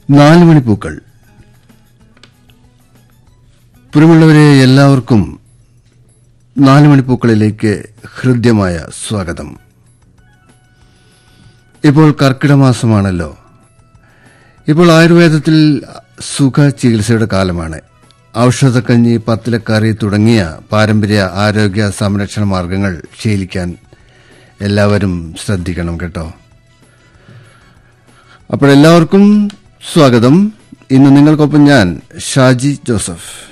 നാല് മണിപ്പൂക്കൾ പ്രിയമുള്ളവരെ എല്ലാവർക്കും നാല് മണിപ്പൂക്കളിലേക്ക് ഹൃദ്യമായ സ്വാഗതം ഇപ്പോൾ കർക്കിടക മാസമാണല്ലോ ഇപ്പോൾ ആയുർവേദത്തിൽ സുഖ ചികിത്സയുടെ കാലമാണ് ഔഷധക്കഞ്ഞി പത്തിലക്കറി തുടങ്ങിയ പാരമ്പര്യ ആരോഗ്യ സംരക്ഷണ മാർഗങ്ങൾ ശീലിക്കാൻ എല്ലാവരും ശ്രദ്ധിക്കണം കേട്ടോ അപ്പോൾ എല്ലാവർക്കും സ്വാഗതം ഇന്ന് നിങ്ങൾക്കൊപ്പം ഞാൻ ഷാജി ജോസഫ്